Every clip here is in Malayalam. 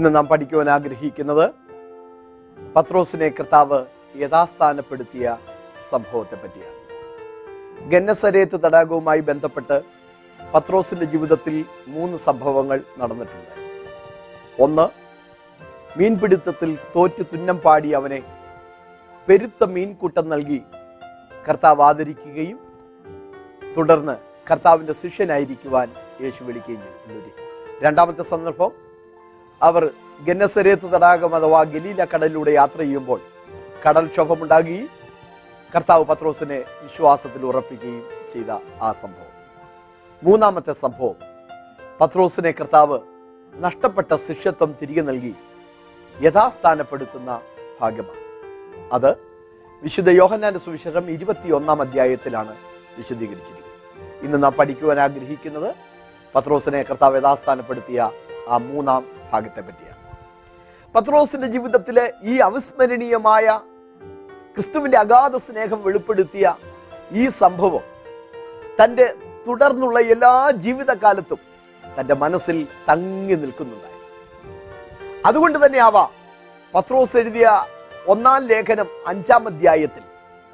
ഇന്ന് നാം പഠിക്കുവാൻ ആഗ്രഹിക്കുന്നത് പത്രോസിനെ കർത്താവ് യഥാസ്ഥാനപ്പെടുത്തിയ സംഭവത്തെ പറ്റിയാണ് ഗന്നസരേത്ത് തടാകവുമായി ബന്ധപ്പെട്ട് പത്രോസിന്റെ ജീവിതത്തിൽ മൂന്ന് സംഭവങ്ങൾ നടന്നിട്ടുണ്ട് ഒന്ന് മീൻപിടുത്തത്തിൽ തോറ്റു തുന്നം പാടി അവനെ പെരുത്ത മീൻകൂട്ടം നൽകി കർത്താവ് ആദരിക്കുകയും തുടർന്ന് കർത്താവിന്റെ ശിഷ്യനായിരിക്കുവാൻ യേശു വിളിക്കുകയും ചെയ്തു ഇതൊരു രണ്ടാമത്തെ സന്ദർഭം അവർ ഗന്നസരേത്ത് തടാകം അഥവാ ഗലീല കടലിലൂടെ യാത്ര ചെയ്യുമ്പോൾ കടൽ ക്ഷോഭമുണ്ടാകുകയും കർത്താവ് പത്രോസിനെ വിശ്വാസത്തിൽ ഉറപ്പിക്കുകയും ചെയ്ത ആ സംഭവം മൂന്നാമത്തെ സംഭവം പത്രോസിനെ കർത്താവ് നഷ്ടപ്പെട്ട ശിഷ്യത്വം തിരികെ നൽകി യഥാസ്ഥാനപ്പെടുത്തുന്ന ഭാഗ്യമാണ് അത് വിശുദ്ധ യോഹന്നാന്റെ സുവിശേഷം ഇരുപത്തിയൊന്നാം അധ്യായത്തിലാണ് വിശദീകരിച്ചിരിക്കുന്നത് ഇന്ന് നാം പഠിക്കുവാൻ ആഗ്രഹിക്കുന്നത് പത്രോസിനെ കർത്താവ് യഥാസ്ഥാനപ്പെടുത്തിയ ആ മൂന്നാം ഭാഗത്തെ പറ്റിയാണ് പത്രോസിന്റെ ജീവിതത്തിലെ ഈ അവിസ്മരണീയമായ ക്രിസ്തുവിന്റെ അഗാധ സ്നേഹം വെളിപ്പെടുത്തിയ ഈ സംഭവം തൻ്റെ തുടർന്നുള്ള എല്ലാ ജീവിതകാലത്തും തൻ്റെ മനസ്സിൽ തങ്ങി നിൽക്കുന്നുണ്ടായിരുന്നു അതുകൊണ്ട് തന്നെ ആവാം പത്രോസ് എഴുതിയ ഒന്നാം ലേഖനം അഞ്ചാം അധ്യായത്തിൽ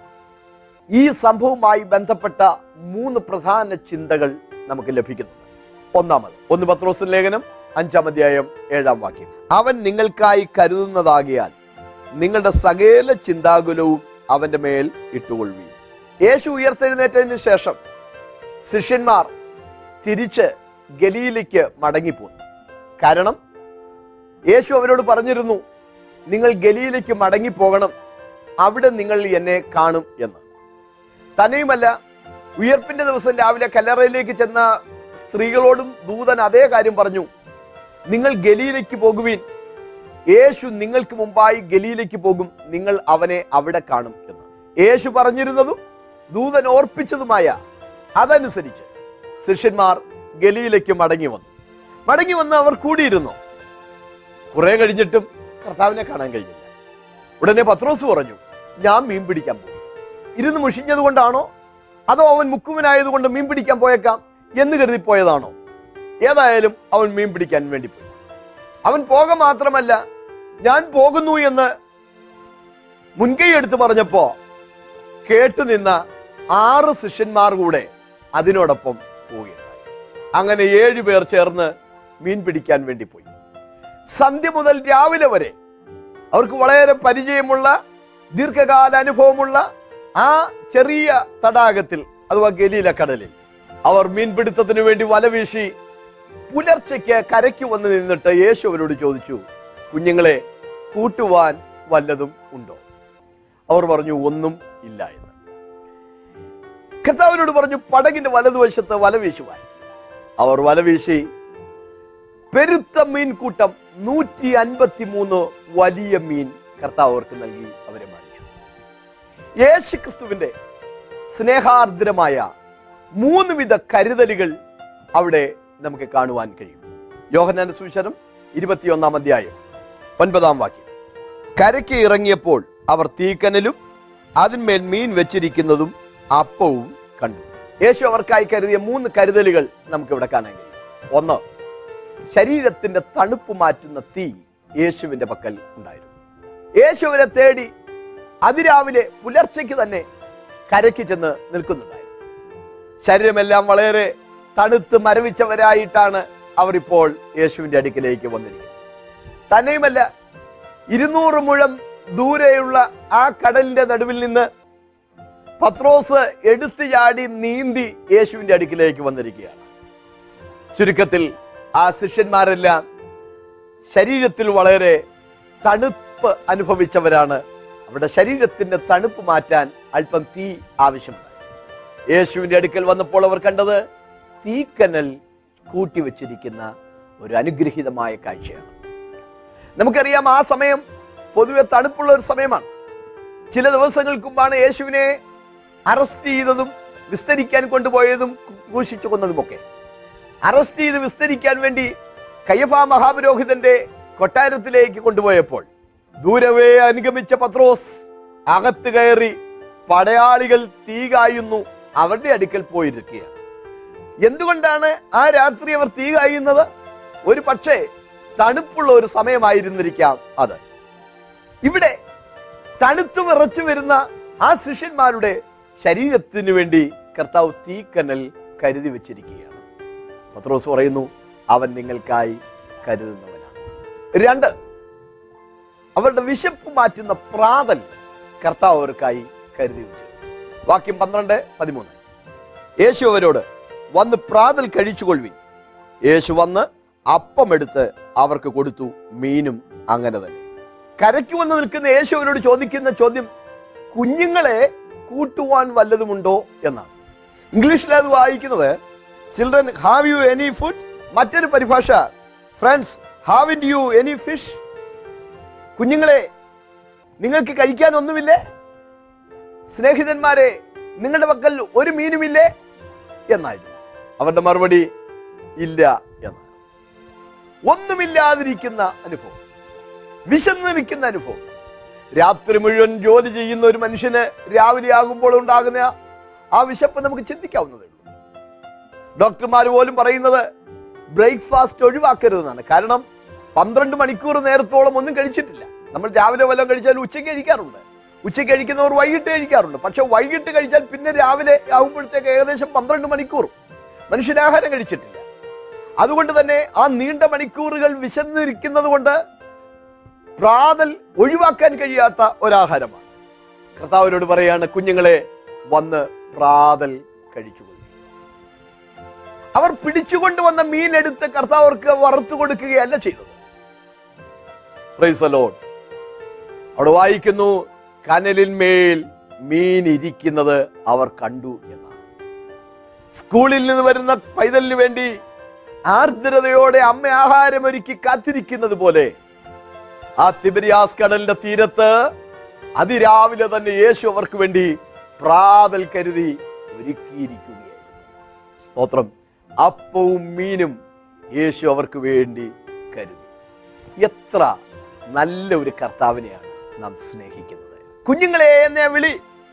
ഈ സംഭവവുമായി ബന്ധപ്പെട്ട മൂന്ന് പ്രധാന ചിന്തകൾ നമുക്ക് ലഭിക്കുന്നുണ്ട് ഒന്നാമത് ഒന്ന് പത്രോസ് ലേഖനം അഞ്ചാം അധ്യായം ഏഴാം വാക്യം അവൻ നിങ്ങൾക്കായി കരുതുന്നതാകിയാൽ നിങ്ങളുടെ സകല ചിന്താകുലവും അവന്റെ മേൽ ഇട്ടുകൊള്ളുകയും യേശു ഉയർത്തെഴുന്നേറ്റതിന് ശേഷം ശിഷ്യന്മാർ തിരിച്ച് ഗലീലയ്ക്ക് മടങ്ങിപ്പോന്നു കാരണം യേശു അവരോട് പറഞ്ഞിരുന്നു നിങ്ങൾ ഗലീലയ്ക്ക് മടങ്ങിപ്പോകണം അവിടെ നിങ്ങൾ എന്നെ കാണും എന്ന് തന്നെയുമല്ല ഉയർപ്പിന്റെ ദിവസം രാവിലെ കല്ലറയിലേക്ക് ചെന്ന സ്ത്രീകളോടും ദൂതൻ അതേ കാര്യം പറഞ്ഞു നിങ്ങൾ ഗലീലയ്ക്ക് പോകുവിൻ യേശു നിങ്ങൾക്ക് മുമ്പായി ഗലീലയ്ക്ക് പോകും നിങ്ങൾ അവനെ അവിടെ കാണും എന്ന് യേശു പറഞ്ഞിരുന്നതും ദൂതൻ ഓർപ്പിച്ചതുമായ അതനുസരിച്ച് ശിഷ്യന്മാർ ഗലീലയ്ക്ക് മടങ്ങി വന്നു മടങ്ങി വന്ന് അവർ കൂടിയിരുന്നു കുറെ കഴിഞ്ഞിട്ടും കർത്താവിനെ കാണാൻ കഴിഞ്ഞില്ല ഉടനെ പത്രോസ് പറഞ്ഞു ഞാൻ മീൻ പിടിക്കാൻ പോകും ഇരുന്ന് മുഷിഞ്ഞത് കൊണ്ടാണോ അതോ അവൻ മുക്കുവനായതുകൊണ്ട് മീൻ പിടിക്കാൻ പോയേക്കാം എന്ന് കരുതി പോയതാണോ ഏതായാലും അവൻ മീൻ പിടിക്കാൻ വേണ്ടി പോയി അവൻ പോക മാത്രമല്ല ഞാൻ പോകുന്നു എന്ന് മുൻകൈ എടുത്ത് പറഞ്ഞപ്പോ കേട്ടുനിന്ന ആറ് ശിഷ്യന്മാർ കൂടെ അതിനോടൊപ്പം പോവുകയുണ്ടായി അങ്ങനെ ഏഴു പേർ ചേർന്ന് മീൻ പിടിക്കാൻ വേണ്ടി പോയി സന്ധ്യ മുതൽ രാവിലെ വരെ അവർക്ക് വളരെ പരിചയമുള്ള ദീർഘകാല അനുഭവമുള്ള ആ ചെറിയ തടാകത്തിൽ അഥവാ ഗലീല കടലിൽ അവർ മീൻപിടുത്തത്തിന് വേണ്ടി വല വീശി പുലർച്ചയ്ക്ക് കരയ്ക്ക് വന്ന് നിന്നിട്ട് യേശു അവരോട് ചോദിച്ചു കുഞ്ഞുങ്ങളെ കൂട്ടുവാൻ വല്ലതും ഉണ്ടോ അവർ പറഞ്ഞു ഒന്നും ഇല്ല എന്ന് കർത്താവിനോട് പറഞ്ഞു പടകിന്റെ വലതുവശത്ത് വല വീശുവാൻ അവർ വല വീശി പെരുത്ത മീൻകൂട്ടം നൂറ്റി അൻപത്തി മൂന്ന് വലിയ മീൻ കർത്താവ് അവർക്ക് നൽകി അവരെ മാനിച്ചു യേശു ക്രിസ്തുവിന്റെ സ്നേഹാർദ്രമായ മൂന്ന് വിധ കരുതലുകൾ അവിടെ നമുക്ക് കാണുവാൻ കഴിയും യോഹന്നാന്റെ സുവിശേഷം ഇരുപത്തിയൊന്നാം അധ്യായം ഒൻപതാം വാക്യം കരയ്ക്ക് ഇറങ്ങിയപ്പോൾ അവർ തീക്കനലും അതിന്മേൽ മീൻ വെച്ചിരിക്കുന്നതും അപ്പവും കണ്ടു യേശു അവർക്കായി കരുതിയ മൂന്ന് കരുതലുകൾ നമുക്ക് ഇവിടെ കാണാൻ കഴിയും ഒന്ന് ശരീരത്തിന്റെ തണുപ്പ് മാറ്റുന്ന തീ യേശുവിന്റെ പക്കൽ ഉണ്ടായിരുന്നു യേശുവിനെ തേടി അതിരാവിലെ പുലർച്ചയ്ക്ക് തന്നെ കരയ്ക്ക് ചെന്ന് നിൽക്കുന്നുണ്ടായിരുന്നു ശരീരമെല്ലാം വളരെ തണുത്ത് മരവിച്ചവരായിട്ടാണ് അവർ ഇപ്പോൾ യേശുവിന്റെ അടുക്കിലേക്ക് വന്നിരിക്കുന്നത് തന്നെയുമല്ല ഇരുന്നൂറ് മുഴം ദൂരെയുള്ള ആ കടലിന്റെ നടുവിൽ നിന്ന് പത്രോസ് എടുത്തു ചാടി നീന്തി യേശുവിന്റെ അടുക്കിലേക്ക് വന്നിരിക്കുകയാണ് ചുരുക്കത്തിൽ ആ ശിഷ്യന്മാരെല്ലാം ശരീരത്തിൽ വളരെ തണുപ്പ് അനുഭവിച്ചവരാണ് അവരുടെ ശരീരത്തിന്റെ തണുപ്പ് മാറ്റാൻ അല്പം തീ ആവശ്യമുണ്ടായി യേശുവിന്റെ അടുക്കൽ വന്നപ്പോൾ അവർ കണ്ടത് തീക്കനൽ കൂട്ടിവെച്ചിരിക്കുന്ന ഒരു അനുഗ്രഹീതമായ കാഴ്ചയാണ് നമുക്കറിയാം ആ സമയം പൊതുവെ തണുപ്പുള്ള ഒരു സമയമാണ് ചില ദിവസങ്ങൾക്ക് മുമ്പാണ് യേശുവിനെ അറസ്റ്റ് ചെയ്തതും വിസ്തരിക്കാൻ കൊണ്ടുപോയതും ക്രൂശിച്ചു കൊന്നതുമൊക്കെ അറസ്റ്റ് ചെയ്ത് വിസ്തരിക്കാൻ വേണ്ടി കയ്യഫ മഹാപുരോഹിതന്റെ കൊട്ടാരത്തിലേക്ക് കൊണ്ടുപോയപ്പോൾ ദൂരവേ അനുഗമിച്ച പത്രോസ് അകത്ത് കയറി പടയാളികൾ തീ കായുന്നു അവരുടെ അടുക്കൽ പോയിരിക്കുകയാണ് എന്തുകൊണ്ടാണ് ആ രാത്രി അവർ തീ കായുന്നത് ഒരു പക്ഷേ തണുപ്പുള്ള ഒരു സമയമായിരുന്നിരിക്കാം അത് ഇവിടെ തണുത്തു വിറച്ചു വരുന്ന ആ ശിഷ്യന്മാരുടെ ശരീരത്തിന് വേണ്ടി കർത്താവ് തീക്കനൽ കരുതി വെച്ചിരിക്കുകയാണ് പത്രോസ് പറയുന്നു അവൻ നിങ്ങൾക്കായി കരുതുന്നവനാണ് രണ്ട് അവരുടെ വിശപ്പ് മാറ്റുന്ന പ്രാതൽ കർത്താവ് അവർക്കായി കരുതി വെച്ചു വാക്യം പന്ത്രണ്ട് പതിമൂന്ന് യേശു അവരോട് വന്ന് പ്രാതൽ കഴിച്ചുകൊള്ളുവി യേശു വന്ന് അപ്പമെടുത്ത് അവർക്ക് കൊടുത്തു മീനും അങ്ങനെ തന്നെ കരയ്ക്ക് വന്ന് നിൽക്കുന്ന യേശു അവരോട് ചോദിക്കുന്ന ചോദ്യം കുഞ്ഞുങ്ങളെ കൂട്ടുവാൻ വല്ലതുമുണ്ടോ എന്നാണ് ഇംഗ്ലീഷിൽ അത് വായിക്കുന്നത് children have you any food മറ്റൊരു പരിഭാഷ friends have in you any fish കുഞ്ഞുങ്ങളെ നിങ്ങൾക്ക് കഴിക്കാൻ ഒന്നുമില്ലേ സ്നേഹിതന്മാരെ നിങ്ങളുടെ പക്കൽ ഒരു മീനുമില്ലേ എന്നായിരുന്നു അവരുടെ മറുപടി ഇല്ല എന്ന് ഒന്നുമില്ലാതിരിക്കുന്ന അനുഭവം വിശന്നിരിക്കുന്ന അനുഭവം രാത്രി മുഴുവൻ ജോലി ചെയ്യുന്ന ഒരു മനുഷ്യന് രാവിലെ ആകുമ്പോൾ ഉണ്ടാകുന്ന ആ വിശപ്പ് നമുക്ക് ചിന്തിക്കാവുന്നതേ ഉള്ളൂ ഡോക്ടർമാർ പോലും പറയുന്നത് ബ്രേക്ക്ഫാസ്റ്റ് ഒഴിവാക്കരുതെന്നാണ് കാരണം പന്ത്രണ്ട് മണിക്കൂർ നേരത്തോളം ഒന്നും കഴിച്ചിട്ടില്ല നമ്മൾ രാവിലെ വല്ലതും കഴിച്ചാൽ ഉച്ചയ്ക്ക് കഴിക്കാറുണ്ട് ഉച്ചയ്ക്ക് കഴിക്കുന്നവർ വൈകിട്ട് കഴിക്കാറുണ്ട് പക്ഷെ വൈകിട്ട് കഴിച്ചാൽ പിന്നെ രാവിലെ ആകുമ്പോഴത്തേക്ക് ഏകദേശം പന്ത്രണ്ട് മണിക്കൂർ മനുഷ്യനാഹാരം കഴിച്ചിട്ടില്ല അതുകൊണ്ട് തന്നെ ആ നീണ്ട മണിക്കൂറുകൾ വിശന്നിരിക്കുന്നത് കൊണ്ട് പ്രാതൽ ഒഴിവാക്കാൻ കഴിയാത്ത ഒരാഹാരമാണ് കർത്താവിനോട് പറയാണ് കുഞ്ഞുങ്ങളെ വന്ന് പ്രാതൽ കഴിച്ചുകൊള്ളു അവർ പിടിച്ചുകൊണ്ടുവന്ന മീൻ എടുത്ത് കർത്താവ് അവർക്ക് വറുത്തു കൊടുക്കുകയല്ല ചെയ്തത് Praise the Lord. അവിടെ വായിക്കുന്നു കനലിന്മേൽ മീൻ ഇരിക്കുന്നത് അവർ കണ്ടു എന്നാണ് സ്കൂളിൽ നിന്ന് വരുന്ന പൈതലിന് വേണ്ടി ആർദ്രതയോടെ അമ്മ ആഹാരമൊരുക്കി കാത്തിരിക്കുന്നത് പോലെ ആ തിബരിയാസ് കടലിന്റെ തീരത്ത് അതിരാവിലെ തന്നെ യേശു അവർക്ക് വേണ്ടി പ്രാതൽ കരുതി ഒരുക്കിയിരിക്കുകയായിരുന്നു സ്തോത്രം അപ്പവും മീനും യേശു അവർക്ക് വേണ്ടി കരുതി എത്ര നല്ല ഒരു കർത്താവിനെയാണ് നാം സ്നേഹിക്കുന്നത് കുഞ്ഞുങ്ങളെ എന്ന വിളി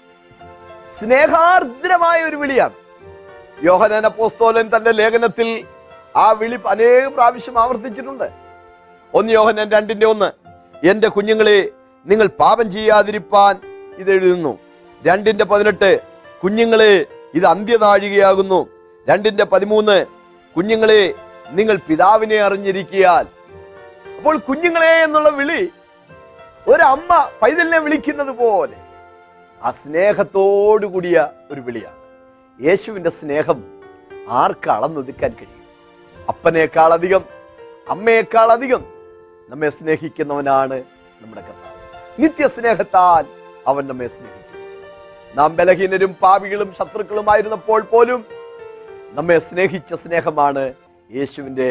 സ്നേഹാർദ്രമായ ഒരു വിളിയാണ് യോഹനാൻ അപ്പോസ്തോലൻ തന്റെ ലേഖനത്തിൽ ആ വിളി അനേക പ്രാവശ്യം ആവർത്തിച്ചിട്ടുണ്ട് ഒന്ന് യോഹനാൻ രണ്ടിന്റെ ഒന്ന് എന്റെ കുഞ്ഞുങ്ങളെ നിങ്ങൾ പാപം ചെയ്യാതിരിപ്പാൻ ഇത് എഴുതുന്നു രണ്ടിന്റെ പതിനെട്ട് കുഞ്ഞുങ്ങളെ ഇത് അന്ത്യനാഴികയാകുന്നു രണ്ടിന്റെ പതിമൂന്ന് കുഞ്ഞുങ്ങളെ നിങ്ങൾ പിതാവിനെ അറിഞ്ഞിരിക്കിയാൽ അപ്പോൾ കുഞ്ഞുങ്ങളെ എന്നുള്ള വിളി ഒരമ്മ പൈതലിനെ വിളിക്കുന്നത് പോലെ ആ സ്നേഹത്തോടു കൂടിയ ഒരു വിളിയാണ് യേശുവിൻ്റെ സ്നേഹം ആർക്ക് അളന്നൊതുക്കാൻ കഴിയും അപ്പനേക്കാൾ അധികം അമ്മയേക്കാൾ അധികം നമ്മെ സ്നേഹിക്കുന്നവനാണ് നമ്മുടെ കർത്താവ് നിത്യസ്നേഹത്താൽ അവൻ നമ്മെ സ്നേഹിച്ചു നാം ബലഹീനരും പാപികളും ശത്രുക്കളുമായിരുന്നപ്പോൾ പോലും നമ്മെ സ്നേഹിച്ച സ്നേഹമാണ് യേശുവിൻ്റെ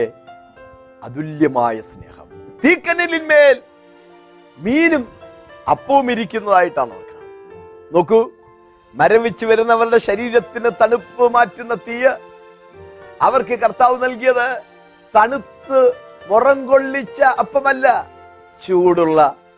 അതുല്യമായ സ്നേഹം തീക്കനലിന്മേൽ മീനും അപ്പവും ഇരിക്കുന്നതായിട്ടാണ് അവർ കാണുന്നത് നോക്കൂ മരവിച്ച് വരുന്നവരുടെ ശരീരത്തിന് തണുപ്പ് മാറ്റുന്ന തീയ് അവർക്ക് കർത്താവ് നൽകിയത് തണുത്ത് മുറം കൊള്ളിച്ച അപ്പമല്ല ചൂടുള്ള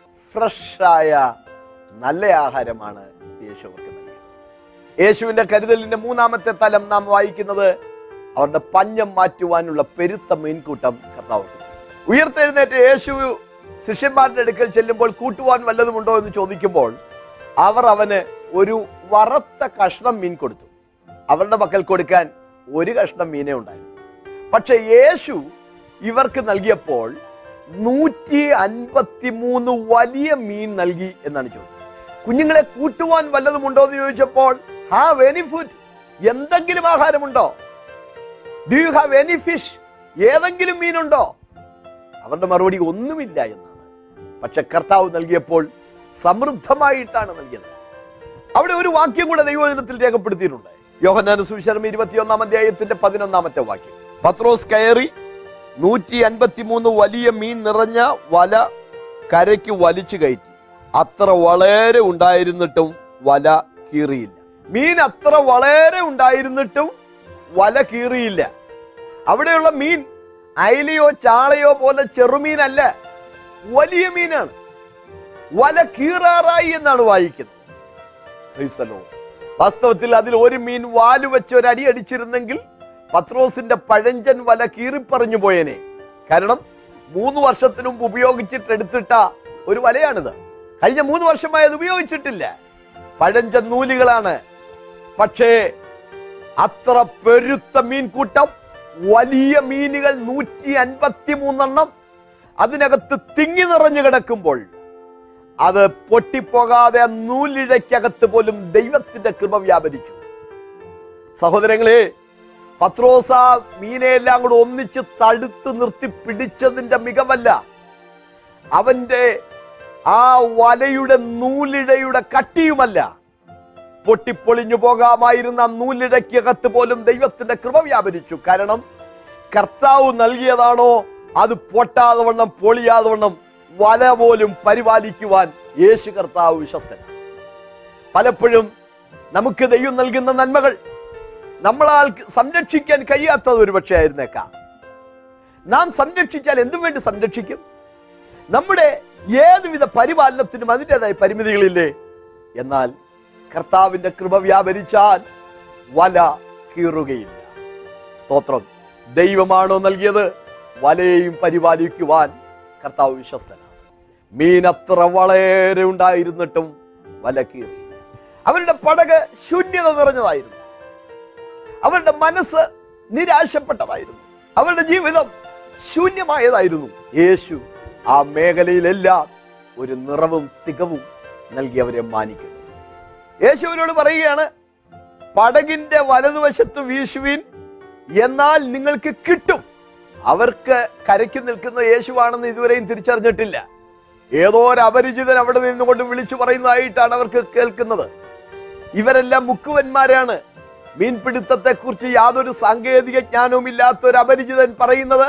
ഫ്രഷായ നല്ല ആഹാരമാണ് യേശു അവർക്ക് നൽകിയത് യേശുവിന്റെ കരുതലിന്റെ മൂന്നാമത്തെ തലം നാം വായിക്കുന്നത് അവരുടെ പഞ്ഞം മാറ്റുവാനുള്ള പെരുത്ത മീൻകൂട്ടം കർത്താവ് നൽകി. ഉയർത്തെഴുന്നേറ്റ യേശു ശിഷ്യന്മാരുടെ അടുക്കൽ ചെല്ലുമ്പോൾ കൂട്ടുവാൻ വല്ലതുമുണ്ടോ എന്ന് ചോദിക്കുമ്പോൾ അവർ അവന് ഒരു വറുത്ത കഷ്ണം മീൻ കൊടുത്തു അവരുടെ പക്കൽ കൊടുക്കാൻ ഒരു കഷ്ണം മീനേ ഉണ്ടായിരുന്നു പക്ഷെ യേശു ഇവർക്ക് നൽകിയപ്പോൾ നൂറ്റി അൻപത്തി മൂന്ന് വലിയ മീൻ നൽകി എന്നാണ് ചോദിച്ചത് കുഞ്ഞുങ്ങളെ കൂട്ടുവാൻ വല്ലതുമുണ്ടോ എന്ന് ചോദിച്ചപ്പോൾ ഹാവ് എനി ഫുഡ് എന്തെങ്കിലും ആഹാരമുണ്ടോ do you have any fish ഏതെങ്കിലും മീനുണ്ടോ അവരുടെ മറുപടി ഒന്നുമില്ല എന്നാണ് പക്ഷെ കർത്താവ് നൽകിയപ്പോൾ സമൃദ്ധമായിട്ടാണ് നൽകിയത് അവിടെ ഒരു വാക്യം കൂടെ ദൈവവചനത്തിൽ രേഖപ്പെടുത്തിയിട്ടുണ്ട് യോഹന്നാന സുവിശേഷം ഇരുപത്തിയൊന്നാം അധ്യായത്തിന്റെ പതിനൊന്നാമത്തെ വാക്യം പത്രോസ് കയറി നൂറ്റി അൻപത്തിമൂന്ന് വലിയ മീൻ നിറഞ്ഞ വല കരയ്ക്ക് വലിച്ചു കയറ്റി അത്ര വളരെ ഉണ്ടായിരുന്നിട്ടും വല കീറിയില്ല മീൻ അത്ര വളരെ ഉണ്ടായിരുന്നിട്ടും വല കീറിയില്ല അവിടെയുള്ള മീൻ അയലയോ ചാളയോ പോലെ ചെറുമീനല്ല വലിയ മീനാണ് വല കീറാറായി എന്നാണ് വായിക്കുന്നത് Praise the Lord. വാസ്തവത്തിൽ അതിൽ ഒരു മീൻ വാല് വെച്ച് ഒരു അടി അടിച്ചിരുന്നെങ്കിൽ പത്രോസിന്റെ പഴഞ്ചൻ വല കീറിപ്പറഞ്ഞു പോയേനെ കാരണം മൂന്ന് വർഷത്തിനു മുമ്പ് ഉപയോഗിച്ചിട്ട് എടുത്തിട്ട ഒരു വലയാണിത് കഴിഞ്ഞ മൂന്ന് വർഷമായി അത് ഉപയോഗിച്ചിട്ടില്ല പഴഞ്ച നൂലുകളാണ് പക്ഷേ അത്ര പെരുത്ത മീൻകൂട്ടം വലിയ മീനുകൾ നൂറ്റി അൻപത്തി മൂന്നെണ്ണം അതിനകത്ത് തിങ്ങി നിറഞ്ഞു കിടക്കുമ്പോൾ അത് പൊട്ടിപ്പോകാതെ ആ നൂലിഴയ്ക്കകത്ത് പോലും ദൈവത്തിന്റെ കൃപ വ്യാപരിച്ചു സഹോദരങ്ങളെ പത്രോസ മീനെയെല്ലാം കൂടെ ഒന്നിച്ച് തടുത്ത് നിർത്തി പിടിച്ചതിന്റെ മികവല്ല അവന്റെ ആ വലയുടെ നൂലിഴയുടെ കട്ടിയുമല്ല പൊട്ടിപ്പൊളിഞ്ഞു പോകാമായിരുന്ന ആ നൂലിഴയ്ക്കകത്ത് പോലും ദൈവത്തിന്റെ കൃപ വ്യാപരിച്ചു കാരണം കർത്താവ് നൽകിയതാണോ അത് പൊട്ടാതെ വണ്ണം പൊളിയാതെ വണ്ണം വല പോലും പരിപാലിക്കുവാൻ യേശു കർത്താവ് വിശ്വസ്തനാണ് പലപ്പോഴും നമുക്ക് ദൈവം നൽകുന്ന നന്മകൾ നമ്മളാൽ സംരക്ഷിക്കാൻ കഴിയാത്തത് ഒരു പക്ഷേ ആയിരുന്നേക്കാം നാം സംരക്ഷിച്ചാൽ എന്തും വേണ്ടി സംരക്ഷിക്കും നമ്മുടെ ഏതുവിധ പരിപാലനത്തിനും അതിൻ്റെതായ പരിമിതികളില്ലേ എന്നാൽ കർത്താവിന്റെ കൃപ വ്യാപരിച്ചാൽ വല കീറുകയില്ല സ്തോത്രം ദൈവമാണോ നൽകിയത് വലയെയും പരിപാലിക്കുവാൻ കർത്താവ് വിശ്വസ്തനാണ് മീനത്ര വളരെ ഉണ്ടായിരുന്നിട്ടും വല കീറി അവരുടെ പടക് ശൂന്യത നിറഞ്ഞതായിരുന്നു അവരുടെ മനസ്സ് നിരാശപ്പെട്ടതായിരുന്നു അവരുടെ ജീവിതം ശൂന്യമായതായിരുന്നു യേശു ആ മേഖലയിലെല്ലാം ഒരു നിറവും തികവും നൽകി അവരെ മാനിക്കുന്നു യേശുവിനോട് പറയുകയാണ് പടകിന്റെ വലതുവശത്ത് വീശുവിൻ എന്നാൽ നിങ്ങൾക്ക് കിട്ടും അവർക്ക് കരയ്ക്ക് നിൽക്കുന്ന യേശുവാണെന്ന് ഇതുവരെയും തിരിച്ചറിഞ്ഞിട്ടില്ല ഏതോ ഒരു അപരിചിതൻ അവിടെ നിന്നുകൊണ്ട് വിളിച്ചു പറയുന്നതായിട്ടാണ് അവർക്ക് കേൾക്കുന്നത് ഇവരെല്ലാം മുക്കുവന്മാരാണ് മീൻപിടുത്തത്തെ കുറിച്ച് യാതൊരു സാങ്കേതിക ജ്ഞാനവും ഇല്ലാത്ത ഒരു അപരിചിതൻ പറയുന്നത്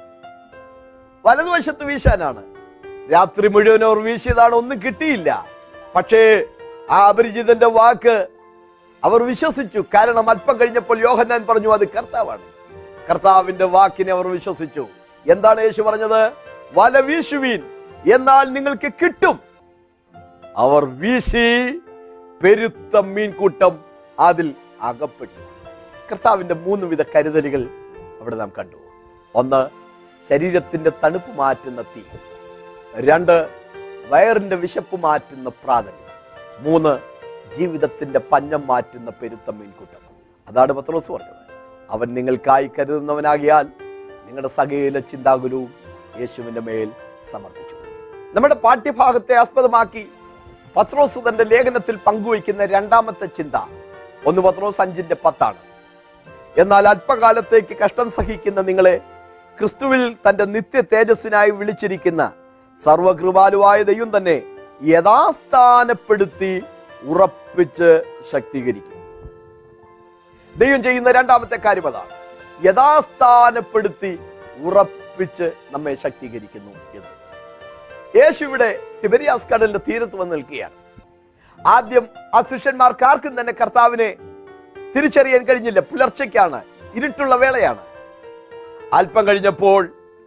വലതുവശത്ത് വീശാനാണ് രാത്രി മുഴുവൻ അവർ വീശിയതാണ് ഒന്നും കിട്ടിയില്ല പക്ഷേ ആ അപരിചിതന്റെ വാക്ക് അവർ വിശ്വസിച്ചു കാരണം അല്പം കഴിഞ്ഞപ്പോൾ യോഹന്നാൻ പറഞ്ഞു അത് കർത്താവാണ് കർത്താവിന്റെ വാക്കിനെ അവർ വിശ്വസിച്ചു എന്താണ് യേശു പറഞ്ഞത് വല വീശുവീൻ എന്നാൽ നിങ്ങൾക്ക് കിട്ടും അവർ വീശി പെരുത്ത മീൻകൂട്ടം അതിൽ അകപ്പെട്ടു കർത്താവിന്റെ മൂന്ന് വിധ കരുതലുകൾ അവിടെ നാം കണ്ടു ഒന്ന് ശരീരത്തിന്റെ തണുപ്പ് മാറ്റുന്ന തീ രണ്ട് വയറിന്റെ വിശപ്പ് മാറ്റുന്ന പ്രാതൽ മൂന്ന് ജീവിതത്തിന്റെ പഞ്ഞം മാറ്റുന്ന പെരുത്ത മീൻകൂട്ടം അതാണ് പത്രോസ് പറഞ്ഞത് അവൻ നിങ്ങൾക്കായി കരുതുന്നവനാകിയാൽ നിങ്ങളുടെ സകല ചിന്താകുലവും യേശുവിന്റെ മേൽ സമർപ്പിച്ചു നമ്മുടെ പാഠ്യഭാഗത്തെ ആസ്പദമാക്കി പത്രോസ് തന്റെ ലേഖനത്തിൽ പങ്കുവയ്ക്കുന്ന രണ്ടാമത്തെ ചിന്ത ഒന്ന് പത്രോസ് അഞ്ചിന്റെ പത്താണ് എന്നാൽ അല്പകാലത്തേക്ക് കഷ്ടം സഹിക്കുന്ന നിങ്ങളെ ക്രിസ്തുവിൽ തന്റെ നിത്യ തേജസ്സിനായി വിളിച്ചിരിക്കുന്ന സർവകൃപാലുവായ ദൈവം തന്നെ യഥാസ്ഥാനപ്പെടുത്തി ഉറപ്പിച്ച് ശക്തീകരിക്കും ദൈവം ചെയ്യുന്ന രണ്ടാമത്തെ കാര്യം അതാണ് യഥാസ്ഥാനപ്പെടുത്തി ഉറപ്പിച്ച് നമ്മെ ശക്തീകരിക്കുന്നു എന്ന് യേശു ഇവിടെ തിബരിയാസ് കടലിന്റെ തീരത്ത് വന്ന് നിൽക്കുകയാണ് ആദ്യം ആ ശിഷ്യന്മാർക്ക് ആർക്കും തന്നെ കർത്താവിനെ തിരിച്ചറിയാൻ കഴിഞ്ഞില്ല പുലർച്ചയ്ക്കാണ് ഇരുട്ടുള്ള വേളയാണ് അല്പം കഴിഞ്ഞപ്പോൾ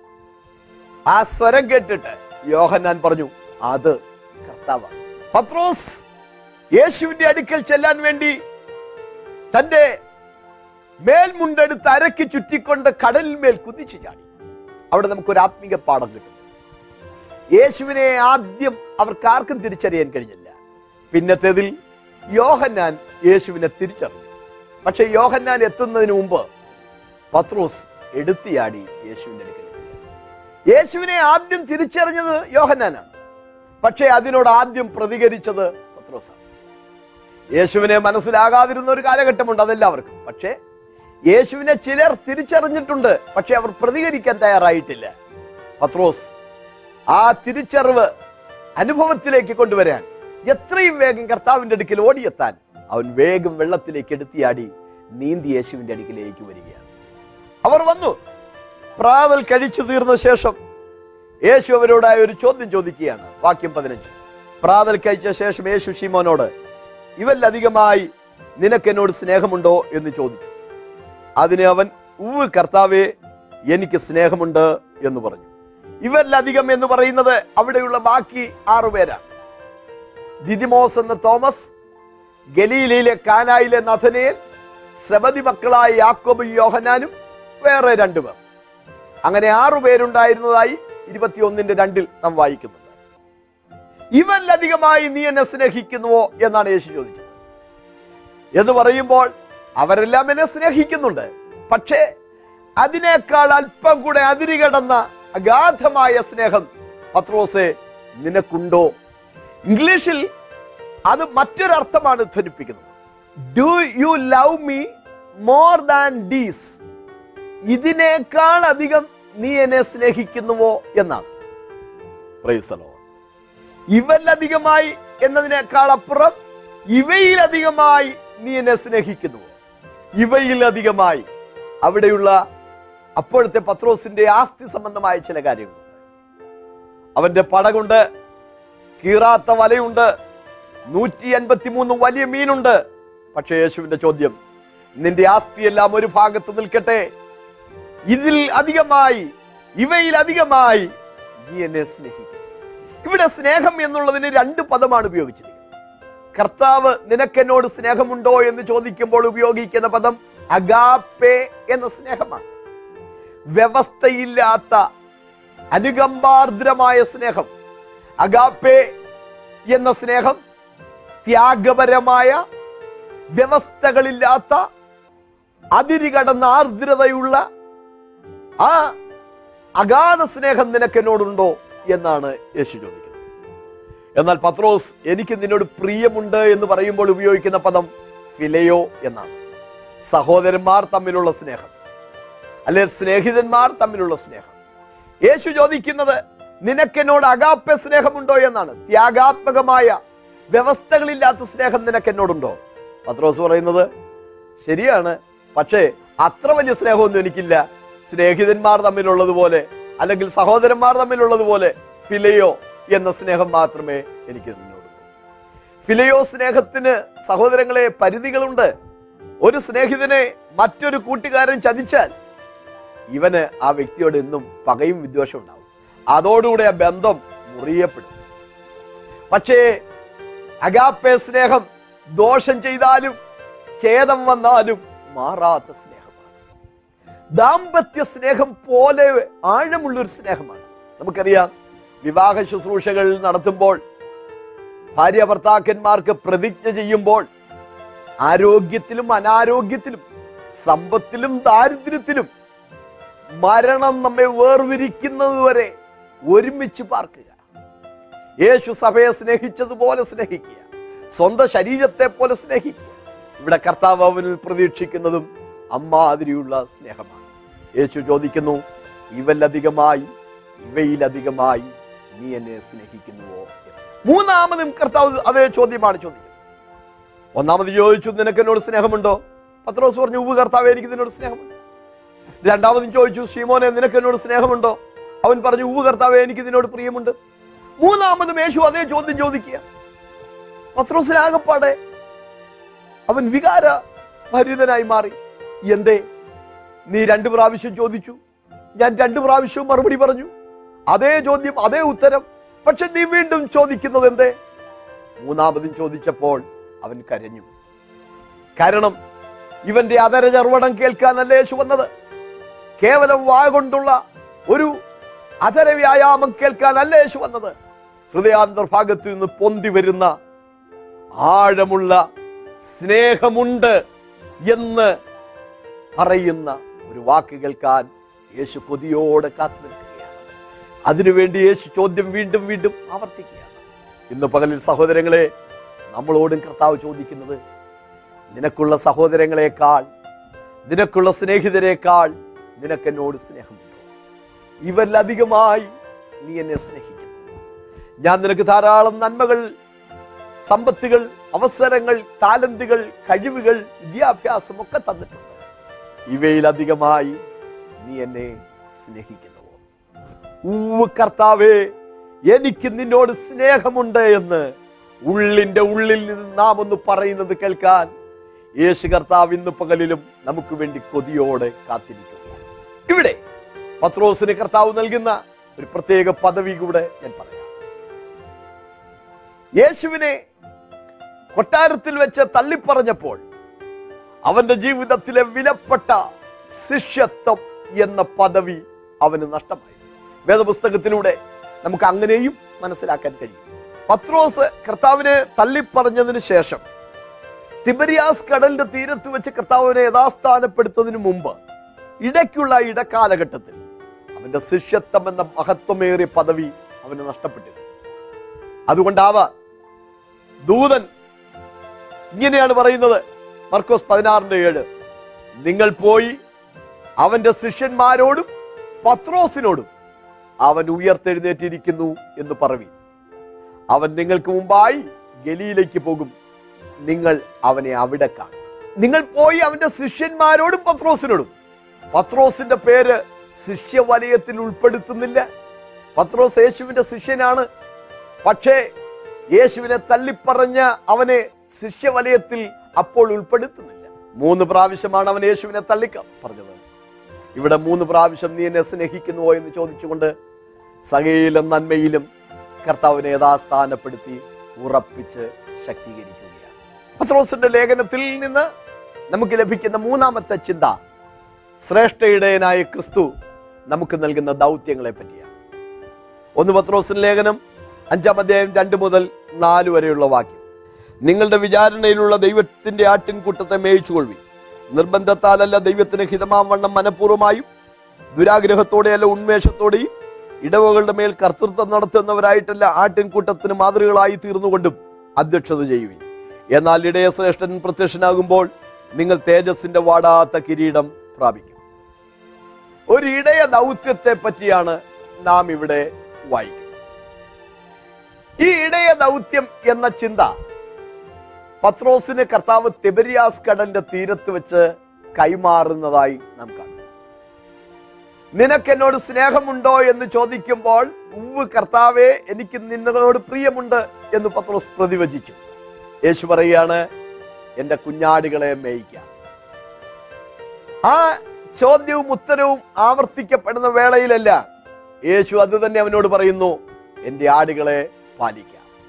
ആ സ്വരം കേട്ടിട്ട് യോഹന്നാൻ പറഞ്ഞു അത് കർത്താവാണ് പത്രോസ് യേശുവിന്റെ അടുക്കൽ ചെല്ലാൻ വേണ്ടി തന്റെ മേൽമുണ്ടെടുത്ത് അരക്കി ചുറ്റിക്കൊണ്ട് കടലിന്മേൽ കുതിച്ചു ചാടി അവിടെ നമുക്കൊരു ആത്മീക പാഠം കിട്ടും യേശുവിനെ ആദ്യം അവർക്ക് ആർക്കും തിരിച്ചറിയാൻ കഴിഞ്ഞില്ല പിന്നത്തേതിൽ യോഹന്നാൻ യേശുവിനെ തിരിച്ചറിഞ്ഞു പക്ഷെ യോഹന്നാൻ എത്തുന്നതിന് മുമ്പ് പത്രോസ് എടുത്തിയാടി യേശുവിന്റെ അടുക്കൽ എത്തുകയാണ്. യേശുവിനെ ആദ്യം തിരിച്ചറിഞ്ഞത് യോഹന്നാനാണ് പക്ഷേ അതിനോട് ആദ്യം പ്രതികരിച്ചത് പത്രോസാണ് യേശുവിനെ മനസ്സിലാകാതിരുന്ന ഒരു കാലഘട്ടമുണ്ട് അതെല്ലാവർക്കും പക്ഷേ യേശുവിനെ ചിലർ തിരിച്ചറിഞ്ഞിട്ടുണ്ട് പക്ഷെ അവർ പ്രതികരിക്കാൻ തയ്യാറായിട്ടില്ല പത്രോസ് ആ തിരിച്ചറിവ് അനുഭവത്തിലേക്ക് കൊണ്ടുവരാൻ എത്രയും വേഗം കർത്താവിന്റെ അടുക്കൽ ഓടിയെത്താൻ അവൻ വേഗം വെള്ളത്തിലേക്ക് എടുത്തിയാടി നീന്തി യേശുവിന്റെ അടുക്കിലേക്ക് വരികയാണ് അവർ വന്നു പ്രാതൽ കഴിച്ചു തീർന്ന ശേഷം യേശു അവരോടായ ഒരു ചോദ്യം ചോദിക്കുകയാണ് വാക്യം പതിനഞ്ച് പ്രാതൽ കഴിച്ച ശേഷം യേശു ഷിമോനോട് ഇവല്ലധികമായി നിനക്ക് എന്നോട് സ്നേഹമുണ്ടോ എന്ന് ചോദിച്ചു അതിന് അവൻ ഉവ് കർത്താവേ എനിക്ക് സ്നേഹമുണ്ട് എന്ന് പറഞ്ഞു ഇവരിലധികം എന്ന് പറയുന്നത് അവിടെയുള്ള ബാക്കി ആറുപേരാണ് ദിദിമോസ് എന്ന തോമസ് ഗലീലയിലെ കാനായിലെ നഥനേൽ സെബതി മക്കളായ യാക്കോബ് യോഹനാനും വേറെ രണ്ടുപേർ അങ്ങനെ ആറു പേരുണ്ടായിരുന്നതായി ഇരുപത്തിയൊന്നിന്റെ രണ്ടിൽ നാം വായിക്കുന്നുണ്ട് ഇവരിലധികമായി നീ എന്നെ സ്നേഹിക്കുന്നുവോ എന്നാണ് യേശു ചോദിച്ചത് എന്ന് പറയുമ്പോൾ അവരെല്ലാം എന്നെ സ്നേഹിക്കുന്നുണ്ട് പക്ഷേ അതിനേക്കാൾ അല്പം കൂടെ അതിരുകടന്ന അഗാധമായ സ്നേഹം പത്രോസെ നിനക്കുണ്ടോ ഇംഗ്ലീഷിൽ അത് മറ്റൊരർത്ഥമാണ് ധ്വനിപ്പിക്കുന്നത് do you love me more than these ഇതിനേക്കാൾ അധികം നീ എന്നെ സ്നേഹിക്കുന്നുവോ എന്നാണ് Praise the Lord. ഇവരിലധികമായി എന്നതിനേക്കാൾ അപ്പുറം ഇവയിലധികമായി നീ എന്നെ സ്നേഹിക്കുന്നുവോ ഇവയിലധികമായി അവിടെയുള്ള അപ്പോഴത്തെ പത്രോസിന്റെ ആസ്തി സംബന്ധമായ ചില കാര്യങ്ങളുണ്ട് അവന്റെ പടകുണ്ട് കീറാത്ത വലയുണ്ട് നൂറ്റി അൻപത്തി മൂന്ന് വലിയ മീനുണ്ട് പക്ഷേ യേശുവിന്റെ ചോദ്യം നിന്റെ ആസ്തിയെല്ലാം ഒരു ഭാഗത്ത് നിൽക്കട്ടെ ഇതിൽ അധികമായി ഇവയിൽ അധികമായി നീ എന്നെ സ്നേഹിക്കും ഇവിടെ സ്നേഹം എന്നുള്ളതിന് രണ്ട് പദമാണ് ഉപയോഗിച്ചിരിക്കുന്നത് കർത്താവ് നിനക്കെന്നോട് സ്നേഹമുണ്ടോ എന്ന് ചോദിക്കുമ്പോൾ ഉപയോഗിക്കുന്ന പദം അഗാപ്പെ എന്ന സ്നേഹമാണ് വ്യവസ്ഥയില്ലാത്ത അനുകമ്പാർദ്രമായ സ്നേഹം അഗാപ്പെ എന്ന സ്നേഹം ത്യാഗപരമായ വ്യവസ്ഥകളില്ലാത്ത അതിരുകടന്ന ആർദ്രതയുള്ള ആ അഗാധ സ്നേഹം നിനക്ക് എന്നോടുണ്ടോ എന്നാണ് യേശു ചോദിക്കുന്നത് എന്നാൽ പത്രോസ് എനിക്ക് നിന്നോട് പ്രിയമുണ്ട് എന്ന് പറയുമ്പോൾ ഉപയോഗിക്കുന്ന പദം ഫിലയോ എന്നാണ് സഹോദരന്മാർ തമ്മിലുള്ള സ്നേഹം അല്ലെ സ്നേഹിതന്മാർ തമ്മിലുള്ള സ്നേഹം യേശു ചോദിക്കുന്നത് നിനക്കെന്നോട് അഗാപ്യ സ്നേഹമുണ്ടോ എന്നാണ് ത്യാഗാത്മകമായ വ്യവസ്ഥകളില്ലാത്ത സ്നേഹം നിനക്കെന്നോടുണ്ടോ പത്രോസ് പറയുന്നത് ശരിയാണ് പക്ഷേ അത്ര വലിയ സ്നേഹമൊന്നും എനിക്കില്ല സ്നേഹിതന്മാർ തമ്മിലുള്ളതുപോലെ അല്ലെങ്കിൽ സഹോദരന്മാർ തമ്മിലുള്ളതുപോലെ ഫിലയോ എന്ന സ്നേഹം മാത്രമേ എനിക്ക് നിന്നോടുള്ളൂ ഫിലയോ സ്നേഹത്തിന് സഹോദരങ്ങളെ പരിധികളുണ്ട് ഒരു സ്നേഹിതനെ മറ്റൊരു കൂട്ടുകാരൻ ചതിച്ചാൽ ഇവന് ആ വ്യക്തിയോട് എന്നും പകയും വിദ്വേഷം ഉണ്ടാവും അതോടുകൂടെ ആ ബന്ധം മുറിയപ്പെടും പക്ഷേ അഗാപ്പെ സ്നേഹം ദോഷം ചെയ്താലും ഛേദം വന്നാലും മാറാത്ത സ്നേഹമാണ് ദാമ്പത്യ സ്നേഹം പോലെ ആഴമുള്ളൊരു സ്നേഹമാണ് നമുക്കറിയാം വിവാഹ ശുശ്രൂഷകൾ നടത്തുമ്പോൾ ഭാര്യ ഭർത്താക്കന്മാർക്ക് പ്രതിജ്ഞ ചെയ്യുമ്പോൾ ആരോഗ്യത്തിലും അനാരോഗ്യത്തിലും സമ്പത്തിലും ദാരിദ്ര്യത്തിലും മരണം നമ്മെ വേർതിരിക്കുന്നത് വരെ ഒരുമിച്ച് പാർക്കുക യേശു സഭയെ സ്നേഹിച്ചതുപോലെ സ്നേഹിക്കുക സ്വന്തം ശരീരത്തെ പോലെ സ്നേഹിക്കുക ഇവിടെ കർത്താവ് അവനിൽ പ്രതീക്ഷിക്കുന്നതും അമ്മാതിരിയുള്ള സ്നേഹമാണ് യേശു ചോദിക്കുന്നു ഇവലധികമായി ഇവയിലധികമായി നീ എന്നെ സ്നേഹിക്കുന്നുവോ എന്ന്. മൂന്നാമതും കർത്താവ് അതേ ചോദ്യമാണ് ചോദിക്കുന്നത് ഒന്നാമത് ചോദിച്ചു നിനക്ക് എന്നോട് സ്നേഹമുണ്ടോ പത്രോസ് പറഞ്ഞു ഉവ് കർത്താവ് എനിക്ക് നിന്നോട് സ്നേഹമുണ്ട് രണ്ടാമതും ചോദിച്ചു ഷീമോനെ നിനക്ക് എന്നോട് സ്നേഹമുണ്ടോ അവൻ പറഞ്ഞു ഉവ് കർത്താവെ എനിക്ക് നിന്നോട് പ്രിയമുണ്ട് മൂന്നാമതും യേശു അതേ ചോദ്യം ചോദിക്കുക പത്രോസിനാകപ്പാടെ അവൻ വികാര ഭരിതനായി മാറി എന്തേ നീ രണ്ട് പ്രാവശ്യം ചോദിച്ചു ഞാൻ രണ്ട് പ്രാവശ്യവും മറുപടി പറഞ്ഞു അതേ ചോദ്യം അതേ ഉത്തരം പക്ഷെ നീ വീണ്ടും ചോദിക്കുന്നത് എന്തേ മൂന്നാമതും ചോദിച്ചപ്പോൾ അവൻ കരഞ്ഞു കാരണം ഇവന്റെ അതര ചർവണം കേൾക്കാനല്ല യേശു വന്നത് കേവലം വായ കൊണ്ടുള്ള ഒരു അധര വ്യായാമം കേൾക്കാനല്ല യേശു വന്നത് ഹൃദയാന്തർഭാഗത്തു നിന്ന് പൊന്തി വരുന്ന ആഴമുള്ള സ്നേഹമുണ്ട് എന്ന് പറയുന്ന ഒരു വാക്ക് കേൾക്കാൻ യേശു കൊതിയോടെ കാത്തു നിൽക്കുകയാണ് അതിനുവേണ്ടി യേശു ചോദ്യം വീണ്ടും വീണ്ടും ആവർത്തിക്കുകയാണ് ഇന്ന് പകലിൽ സഹോദരങ്ങളെ നമ്മളോടും കർത്താവ് ചോദിക്കുന്നത് നിനക്കുള്ള സഹോദരങ്ങളെക്കാൾ നിനക്കുള്ള സ്നേഹിതരെക്കാൾ നിനക്കെന്നോട് സ്നേഹമുണ്ടോ ഇവരിലധികമായി നീ എന്നെ സ്നേഹിക്കുന്നു ഞാൻ നിനക്ക് ധാരാളം നന്മകൾ സമ്പത്തുകൾ അവസരങ്ങൾ താലന്തുകൾ കഴിവുകൾ വിദ്യാഭ്യാസം ഒക്കെ തന്നിട്ടുണ്ട് ഇവയിലധികമായി നീ എന്നെ സ്നേഹിക്കുന്നുവോ ഉവ്വ് കർത്താവേ എനിക്ക് നിന്നോട് സ്നേഹമുണ്ട് എന്ന് ഉള്ളിന്റെ ഉള്ളിൽ നിന്ന് നാം ഒന്ന് പറയുന്നത് കേൾക്കാൻ യേശു കർത്താവ് ഇന്ന് പകലിലും നമുക്ക് വേണ്ടി കൊതിയോടെ കാത്തിരിക്കുകയാണ് ഇവിടെ പത്രോസിന് കർത്താവ് നൽകുന്ന ഒരു പ്രത്യേക പദവി കൂടെ ഞാൻ പറയാം യേശുവിനെ കൊട്ടാരത്തിൽ വെച്ച് തള്ളിപ്പറഞ്ഞപ്പോൾ അവന്റെ ജീവിതത്തിലെ വിലപ്പെട്ട ശിഷ്യത്വം എന്ന പദവി അവന് നഷ്ടമായി വേദപുസ്തകത്തിലൂടെ നമുക്ക് അങ്ങനെയും മനസ്സിലാക്കാൻ കഴിയും പത്രോസ് കർത്താവിനെ തള്ളിപ്പറഞ്ഞതിന് ശേഷം തിബരിയാസ് കടലിന്റെ തീരത്ത് വെച്ച് കർത്താവിനെ യഥാസ്ഥാനപ്പെടുത്തതിനു മുമ്പ് ഇടയ്ക്കുള്ള ഇടക്കാലഘട്ടത്തിൽ അവന്റെ ശിഷ്യത്വം എന്ന മഹത്വമേറിയ പദവി അവന് നഷ്ടപ്പെട്ടിരുന്നു അതുകൊണ്ടാവാ ദൂതൻ ഇങ്ങനെയാണ് പറയുന്നത് മർക്കോസ് പതിനാറിന്റെ ഏഴ് നിങ്ങൾ പോയി അവന്റെ ശിഷ്യന്മാരോടും പത്രോസിനോടും അവൻ ഉയർത്തെഴുന്നേറ്റിരിക്കുന്നു എന്ന് പറവി അവൻ നിങ്ങൾക്ക് മുമ്പായി ഗലിയിലേക്ക് പോകും നിങ്ങൾ അവനെ അവിടെ കാണും നിങ്ങൾ പോയി അവന്റെ ശിഷ്യന്മാരോടും പത്രോസിനോടും പത്രോസിന്റെ പേര് ശിഷ്യവലയത്തിൽ ഉൾപ്പെടുത്തുന്നില്ല പത്രോസ് യേശുവിന്റെ ശിഷ്യനാണ് പക്ഷേ യേശുവിനെ തള്ളിപ്പറഞ്ഞ അവനെ ശിഷ്യവലയത്തിൽ അപ്പോൾ ഉൾപ്പെടുത്തുന്നില്ല മൂന്ന് പ്രാവശ്യമാണ് അവൻ യേശുവിനെ തള്ളി പറഞ്ഞത് ഇവിടെ മൂന്ന് പ്രാവശ്യം നീ എന്നെ സ്നേഹിക്കുന്നുവോ എന്ന് ചോദിച്ചുകൊണ്ട് സകയിലും നന്മയിലും കർത്താവിനെ യഥാസ്ഥാനപ്പെടുത്തി ഉറപ്പിച്ച് ശക്തീകരിക്കുകയാണ് പത്രോസിന്റെ ലേഖനത്തിൽ നിന്ന് നമുക്ക് ലഭിക്കുന്ന മൂന്നാമത്തെ ചിന്ത ശ്രേഷ്ഠയിടയനായ ക്രിസ്തു നമുക്ക് നൽകുന്ന ദൗത്യങ്ങളെ പറ്റിയാണ് ഒന്ന് പത്രോസിന്റെ ലേഖനം അഞ്ചാം അധ്യായം രണ്ട് മുതൽ നാല് വരെയുള്ള വാക്യം നിങ്ങളുടെ വിചാരണയിലുള്ള ദൈവത്തിന്റെ ആട്ടിൻകൂട്ടത്തെ മേയിച്ചുകൊള്ളി നിർബന്ധത്താലല്ല ദൈവത്തിന് ഹിതമാം വണ്ണം മനഃപൂർവ്വമായും ദുരാഗ്രഹത്തോടെയല്ല ഉന്മേഷത്തോടെയും ഇടവകളുടെ മേൽ കർത്തൃത്വം നടത്തുന്നവരായിട്ടല്ല ആട്ടിൻകൂട്ടത്തിന് മാതൃകളായി തീർന്നുകൊണ്ടും അധ്യക്ഷത ചെയ്യുവിൻ എന്നാൽ ഇടയശ്രേഷ്ഠൻ പ്രത്യക്ഷനാകുമ്പോൾ നിങ്ങൾ തേജസ്സിന്റെ വാടാത്ത കിരീടം പ്രാപിക്കും ഒരു ഇടയ ദൗത്യത്തെ പറ്റിയാണ് നാം ഇവിടെ വായിക്കുന്നത് ഈ ഇടയ ദൗത്യം എന്ന ചിന്ത പത്രോസിന് കർത്താവ് തെബരിയാസ് കടലിന്റെ തീരത്ത് വെച്ച് കൈമാറുന്നതായി നാം കാണും നിനക്ക് എന്നോട് സ്നേഹമുണ്ടോ എന്ന് ചോദിക്കുമ്പോൾ ഉവ് കർത്താവെ എനിക്ക് നിന്നോട് പ്രിയമുണ്ട് എന്ന് പത്രോസ് പ്രതിവചിച്ചു യേശു പറയുകയാണ് എന്റെ കുഞ്ഞാടുകളെ മേയിക്കാം ആ ചോദ്യവും ഉത്തരവും ആവർത്തിക്കപ്പെടുന്ന വേളയിലല്ല യേശു അത് തന്നെ അവനോട് പറയുന്നു എന്റെ ആടുകളെ പാലിക്കാം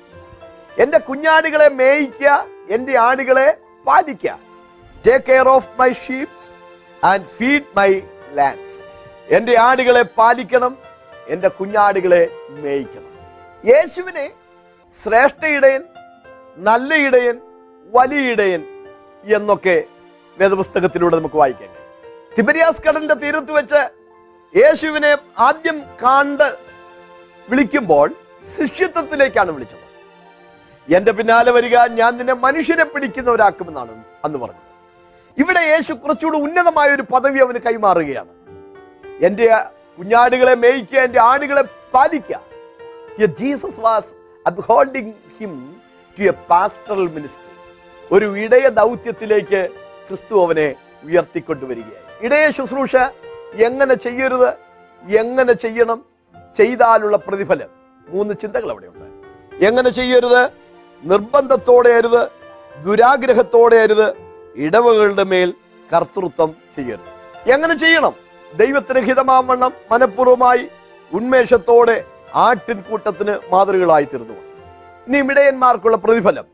എന്റെ കുഞ്ഞാടുകളെ മേയിക്കുക എന്റെ ആടുകളെ പാലിക്കുക take care of my sheeps and feed my lambs എന്റെ ആടുകളെ പാലിക്കണം എന്റെ കുഞ്ഞാടുകളെ മേയിക്കണം യേശുവിനെ ശ്രേഷ്ഠ ഇടയൻ നല്ല ഇടയൻ വലിയ ഇടയൻ എന്നൊക്കെ വേദപുസ്തകത്തിലൂടെ നമുക്ക് വായിക്കാൻ കഴിയും തിബരിയാസ് കടലിന്റെ തീരത്ത് വെച്ച് യേശുവിനെ ആദ്യം കണ്ട് വിളിക്കുമ്പോൾ ശിഷ്യത്വത്തിലേക്കാണ് വിളിച്ചത് എന്റെ പിന്നാലെ വരിക ഞാൻ നിന്നെ മനുഷ്യനെ പിടിക്കുന്നവരാക്കുമെന്നാണ് അന്ന് പറഞ്ഞത് ഇവിടെ യേശു കുറച്ചുകൂടി ഉന്നതമായ ഒരു പദവി അവന് കൈമാറുകയാണ് എന്റെ കുഞ്ഞാടുകളെ മേയിക്കുക എന്റെ ആടുകളെ പാലിക്കുക Here Jesus was upholding him to a pastoral ministry. ഒരു ഇടയ ദൗത്യത്തിലേക്ക് ക്രിസ്തു അവനെ ഉയർത്തിക്കൊണ്ടുവരികയായി ഇടയ ശുശ്രൂഷ എങ്ങനെ ചെയ്യരുത് എങ്ങനെ ചെയ്യണം ചെയ്താലുള്ള പ്രതിഫലം മൂന്ന് ചിന്തകൾ അവിടെയുണ്ട് എങ്ങനെ ചെയ്യരുത് നിർബന്ധത്തോടെ അരുത് ദുരാഗ്രഹത്തോടെ അരുത് ഇടവകളുടെ മേൽ കർത്തൃത്വം ചെയ്യരുത് എങ്ങനെ ചെയ്യണം ദൈവത്തിന് ഹിതമാവണ്ണം മനഃപൂർവ്വമായി ഉന്മേഷത്തോടെ ആട്ടിൻകൂട്ടത്തിന് മാതൃകളായി തീർന്നു ഇനി ഇടയന്മാർക്കുള്ള പ്രതിഫലം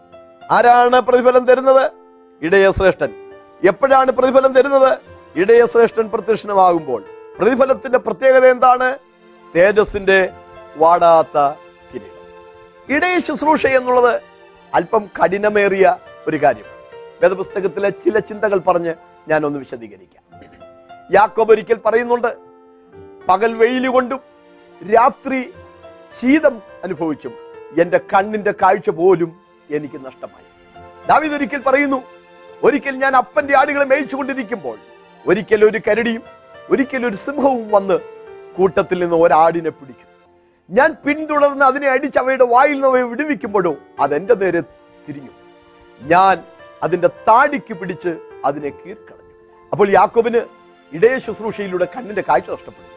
ആരാണ് പ്രതിഫലം തരുന്നത് ഇടയശ്രേഷ്ഠൻ എപ്പോഴാണ് പ്രതിഫലം തരുന്നത് ഇടയശ്രേഷ്ഠൻ പ്രത്യക്ഷമാകുമ്പോൾ പ്രതിഫലത്തിന്റെ പ്രത്യേകത എന്താണ് തേജസ്സിന്റെ വാടാത്ത കിരീടം ഇടയ ശുശ്രൂഷ എന്നുള്ളത് അല്പം കഠിനമേറിയ ഒരു കാര്യം വേദപുസ്തകത്തിലെ ചില ചിന്തകൾ പറഞ്ഞ് ഞാൻ ഒന്ന് വിശദീകരിക്കാം യാക്കോബ് ഒരിക്കൽ പറയുന്നുണ്ട് പകൽ വെയിൽ കൊണ്ടും രാത്രി ശീതം അനുഭവിച്ചും എന്റെ കണ്ണിന്റെ കാഴ്ച പോലും എനിക്ക് നഷ്ടമായി ദാവീദ് ഒരിക്കൽ പറയുന്നു ഒരിക്കൽ ഞാൻ അപ്പന്റെ ആടുകളെ മേയിച്ചുകൊണ്ടിരിക്കുമ്പോൾ ഒരിക്കൽ ഒരു കരടിയും ഒരിക്കൽ ഒരു സിംഹവും വന്ന് കൂട്ടത്തിൽ നിന്ന് ഒരാടിനെ പിടിച്ചു ഞാൻ പിന്തുടർന്ന് അതിനെ അടിച്ച് അവയുടെ വായിൽ നിന്ന് അവയെ വിടുവിക്കുമ്പോഴോ അതെന്റെ നേരെ തിരിഞ്ഞു ഞാൻ അതിന്റെ താടിക്ക് പിടിച്ച് അതിനെ കീർക്കളഞ്ഞു അപ്പോൾ യാക്കോബിന് ഇടയ ശുശ്രൂഷയിലൂടെ കണ്ണിന്റെ കാഴ്ച നഷ്ടപ്പെടുന്നു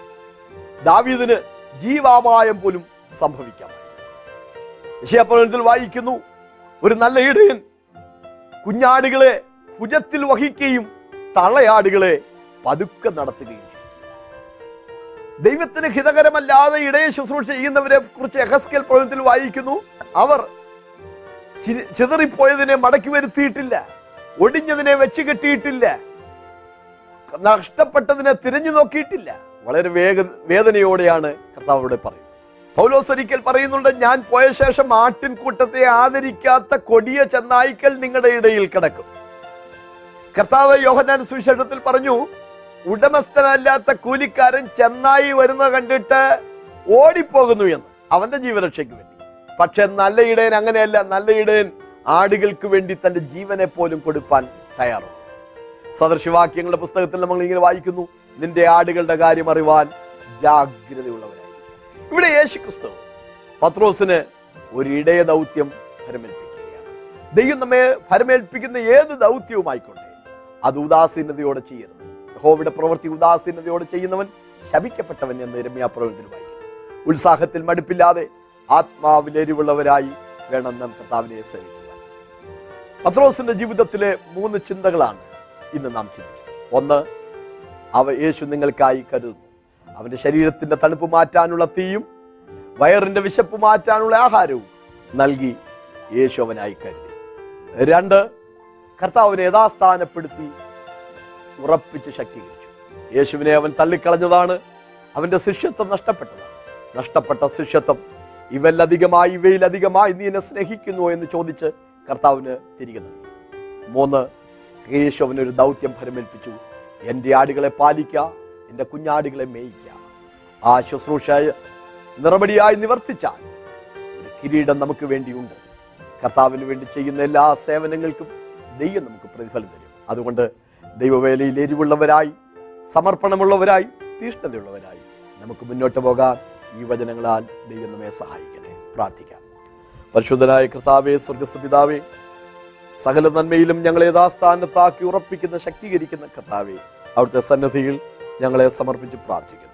ദാവീദിന് ജീവാപായം പോലും സംഭവിക്കാമായിരുന്നു വിഷയപ്രകടനത്തിൽ വായിക്കുന്നു ഒരു നല്ല ഇടയൻ കുഞ്ഞാടുകളെ ഭുജത്തിൽ വഹിക്കുകയും തളയാടുകളെ പതുക്കെ നടത്തുകയും ചെയ്യും ദൈവത്തിന് ഹിതകരമല്ലാതെ ഇടയ ശുശ്രൂഷ ചെയ്യുന്നവരെ കുറിച്ച് എഹസ്കേൽ പ്രവചനത്തിൽ വായിക്കുന്നു അവർ ചി- ചിതറിപ്പോയതിനെ മടക്കി വരുത്തിയിട്ടില്ല ഒടിഞ്ഞതിനെ വെച്ച് കെട്ടിയിട്ടില്ല നഷ്ടപ്പെട്ടതിനെ തിരഞ്ഞു നോക്കിയിട്ടില്ല വളരെ വേഗ വേദനയോടെയാണ് കർത്താവ് ഇവിടെ പറയുന്നത് പൗലോസ് ഒരിക്കൽ പറയുന്നുണ്ട് ഞാൻ പോയ ശേഷം ആട്ടിൻകൂട്ടത്തെ ആദരിക്കാത്ത കൊടിയ ചെന്നായ്ക്കൽ നിങ്ങളുടെ ഇടയിൽ കിടക്കും കർത്താവ് യോഹന്നാൻ സുവിശേഷത്തിൽ പറഞ്ഞു ഉടമസ്ഥനല്ലാത്ത കൂലിക്കാരൻ ചെന്നായി വരുന്നത് കണ്ടിട്ട് ഓടിപ്പോകുന്നു എന്ന് അവന്റെ ജീവരക്ഷയ്ക്ക് വേണ്ടി പക്ഷെ നല്ല ഇടയൻ അങ്ങനെയല്ല നല്ല ഇടയൻ ആടുകൾക്ക് വേണ്ടി തന്റെ ജീവനെ പോലും കൊടുപ്പാൻ തയ്യാറാണ് സദൃശവാക്യങ്ങളുടെ പുസ്തകത്തിൽ നമ്മൾ ഇങ്ങനെ വായിക്കുന്നു നിന്റെ ആടുകളുടെ കാര്യം അറിവാൻ ജാഗ്രതയുള്ളവരായിരിക്കും ഇവിടെ യേശു ക്രിസ്തു പത്രോസിന് ഒരു ഇടയ ദൗത്യം ഫലമേൽപ്പിക്കുകയാണ് ദൈവം നമ്മെ ഫലമേൽപ്പിക്കുന്ന ഏത് ദൗത്യവുമായിക്കോട്ടെ അത് ഉദാസീനതയോടെ ചെയ്യരുത് യഹോവയുടെ പ്രവൃത്തി ഉദാസീനതയോടെ ചെയ്യുന്നവൻ ശപിക്കപ്പെട്ടവൻ എന്ന് രമ്യാപ്രവചനത്തിൽ വായിക്കുന്നു ഉത്സാഹത്തിൽ മടുപ്പില്ലാതെ ആത്മാവിൽ എരിവുള്ളവരായി വേണം നാം കർത്താവിനെ സേവിക്കുവാൻ പത്രോസിന്റെ ജീവിതത്തിലെ മൂന്ന് ചിന്തകളാണ് ഇന്ന് നാം ചിന്തിച്ചത് ഒന്ന് അവ യേശു നിങ്ങൾക്കായി കരുതുന്നു അവന്റെ ശരീരത്തിന്റെ തണുപ്പ് മാറ്റാനുള്ള തീയും വയറിന്റെ വിശപ്പ് മാറ്റാനുള്ള ആഹാരവും നൽകി യേശു അവനായി കരുതി രണ്ട് കർത്താവിനെ യഥാസ്ഥാനപ്പെടുത്തി ഉറപ്പിച്ച് ശക്തീകരിച്ചു യേശുവിനെ അവൻ തള്ളിക്കളഞ്ഞതാണ് അവന്റെ ശിഷ്യത്വം നഷ്ടപ്പെട്ടതാണ് നഷ്ടപ്പെട്ട ശിഷ്യത്വം ഇവല്ലധികമായി ഇവയിലധികമായി നീ എന്നെ സ്നേഹിക്കുന്നു എന്ന് ചോദിച്ച് കർത്താവിന് തിരികെ നൽകി മൂന്ന് യേശു അവനൊരു ദൗത്യം ഫലമേൽപ്പിച്ചു എൻ്റെ ആടുകളെ പാലിക്ക എൻ്റെ കുഞ്ഞാടുകളെ മേയിക്ക ആ ശുശ്രൂഷ നിറപടിയായി നിവർത്തിച്ചാൽ ഒരു കിരീടം നമുക്ക് വേണ്ടിയുണ്ട് കർത്താവിന് വേണ്ടി ചെയ്യുന്ന എല്ലാ സേവനങ്ങൾക്കും ദൈവം നമുക്ക് പ്രതിഫലം തരും അതുകൊണ്ട് ദൈവവേലയിൽ എരിവുള്ളവരായി സമർപ്പണമുള്ളവരായി തീഷ്ണതയുള്ളവരായി നമുക്ക് മുന്നോട്ട് പോകാൻ ഈ വചനങ്ങളാൽ ദൈവം നമ്മെ സഹായിക്കട്ടെ പ്രാർത്ഥിക്കാം പരിശുദ്ധനായ കർത്താവേ സ്വർഗസ്ഥ പിതാവേ സകല നന്മയിലും ഞങ്ങളെ യഥാസ്ഥാനത്താക്കി ഉറപ്പിക്കുന്ന ശക്തീകരിക്കുന്ന കർത്താവെ അവിടുത്തെ സന്നദ്ധിയിൽ ഞങ്ങളെ സമർപ്പിച്ച് പ്രാർത്ഥിക്കുന്നു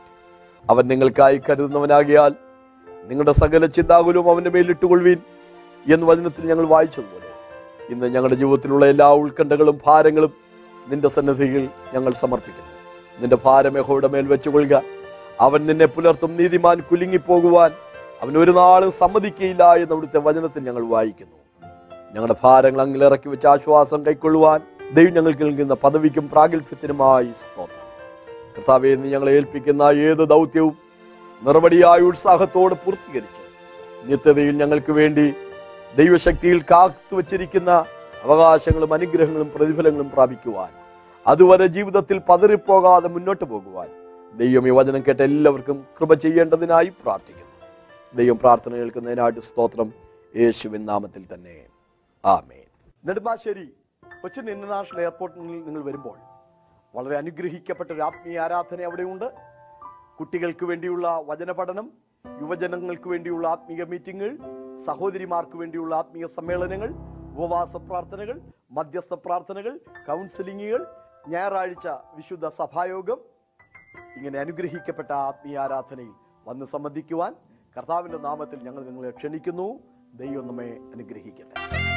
അവൻ നിങ്ങൾക്കായി കരുതുന്നവനാകിയാൽ നിങ്ങളുടെ സകല ചിന്താകുലവും അവന്റെ മേലിട്ടുകൊള്ളുവീൻ എന്ന് വചനത്തിൽ ഞങ്ങൾ വായിച്ചതുപോലെ ഇന്ന് ഞങ്ങളുടെ ജീവിതത്തിലുള്ള എല്ലാ ഉത്കണ്ഠകളും ഭാരങ്ങളും നിന്റെ സന്നദ്ധിയിൽ ഞങ്ങൾ സമർപ്പിക്കുന്നു നിന്റെ ഭാരം യഹോയുടെ മേൽ വെച്ചുകൊള്ളുക അവൻ നിന്നെ പുലർത്തും നീതിമാൻ കുലുങ്ങിപ്പോകുവാൻ അവൻ ഒരു നാളും സമ്മതിക്കയില്ല എന്ന് അവിടുത്തെ വചനത്തിൽ ഞങ്ങൾ വായിക്കുന്നു ഞങ്ങളുടെ ഭാരങ്ങൾ അങ്ങിൽ ഇറക്കി വെച്ച് ആശ്വാസം കൈക്കൊള്ളുവാൻ ദൈവം ഞങ്ങൾക്ക് നൽകുന്ന പദവിക്കും പ്രാഗൽഭ്യത്തിനുമായി സ്തോത്രം കർത്താവെ നീ ഞങ്ങളെ ഏൽപ്പിക്കുന്ന ഏത് ദൗത്യവും നിറവടിയായ ഉത്സാഹത്തോടെ പൂർത്തീകരിച്ച് നിത്യതയിൽ ഞങ്ങൾക്ക് വേണ്ടി ദൈവശക്തിയിൽ കാത്തു വച്ചിരിക്കുന്ന അവകാശങ്ങളും അനുഗ്രഹങ്ങളും പ്രതിഫലങ്ങളും പ്രാപിക്കുവാൻ അതുവരെ ജീവിതത്തിൽ പതറിപ്പോകാതെ മുന്നോട്ട് പോകുവാൻ ദൈവം ഈ വചനം കേട്ട എല്ലാവർക്കും കൃപ ചെയ്യേണ്ടതിനായി പ്രാർത്ഥിക്കുന്നു ദൈവം പ്രാർത്ഥന കേൾക്കുന്നതിനായിട്ട് സ്തോത്രം യേശുവിൻ നാമത്തിൽ തന്നെ ആമേൻ നെടുമ്പാശ്ശേരി കൊച്ചിൻ ഇന്റർനാഷണൽ എയർപോർട്ടിൽ നിങ്ങൾ വരുമ്പോൾ വളരെ അനുഗ്രഹിക്കപ്പെട്ട ഒരു ആത്മീയ ആരാധന അവിടെയുണ്ട് കുട്ടികൾക്ക് വേണ്ടിയുള്ള വചന പഠനം യുവജനങ്ങൾക്ക് വേണ്ടിയുള്ള ആത്മീയ മീറ്റിങ്ങുകൾ സഹോദരിമാർക്ക് വേണ്ടിയുള്ള ആത്മീയ സമ്മേളനങ്ങൾ ഉപവാസ പ്രാർത്ഥനകൾ മധ്യസ്ഥ പ്രാർത്ഥനകൾ കൗൺസിലിങ്ങുകൾ ഞായറാഴ്ച വിശുദ്ധ സഭായോഗം ഇങ്ങനെ അനുഗ്രഹിക്കപ്പെട്ട ആത്മീയ ആരാധനയിൽ വന്ന് സംബന്ധിക്കുവാൻ കർത്താവിന്റെ നാമത്തിൽ ഞങ്ങൾ നിങ്ങളെ ക്ഷണിക്കുന്നു ദൈവം നമ്മെ അനുഗ്രഹിക്കട്ടെ